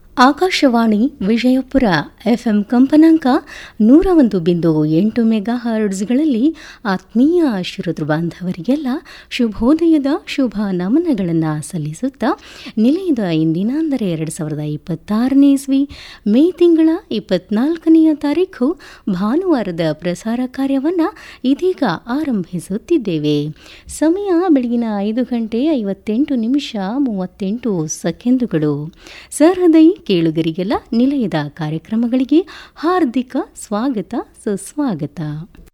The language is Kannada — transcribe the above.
ಆಕಾಶವಾಣಿ ವಿಜಯಪುರ ಎಫ್ಎಂ ಕಂಪನಾಂಕ ನೂರ ಒಂದು ಬಿಂದು ಎಂಟು ಮೆಗಾ ಹರ್ಡ್ಸ್ಗಳಲ್ಲಿ ಆತ್ಮೀಯ ಶ್ರೋತೃ ಬಾಂಧವರಿಗೆಲ್ಲ ಶುಭೋದಯದ ಶುಭ ನಮನಗಳನ್ನು ಸಲ್ಲಿಸುತ್ತಾ ನಿಲಯದ ಇಂದಿನ ಅಂದರೆ ಎರಡು ಸಾವಿರದ ಇಪ್ಪತ್ತಾರನೇ ಇಸ್ವಿ ಮೇ ತಿಂಗಳ ಇಪ್ಪತ್ನಾಲ್ಕನೆಯ ತಾರೀಖು ಭಾನುವಾರದ ಪ್ರಸಾರ ಕಾರ್ಯವನ್ನು ಇದೀಗ ಆರಂಭಿಸುತ್ತಿದ್ದೇವೆ ಸಮಯ ಬೆಳಗಿನ ಐದು ಗಂಟೆ ಐವತ್ತೆಂಟು ನಿಮಿಷ ಮೂವತ್ತೆಂಟು ಸೆಕೆಂಡುಗಳು ಸಹೃದಯ ಕೇಳುಗರಿಗೆಲ್ಲ ನಿಲಯದ ಕಾರ್ಯಕ್ರಮಗಳಿಗೆ ಹಾರ್ದಿಕ ಸ್ವಾಗತ ಸುಸ್ವಾಗತ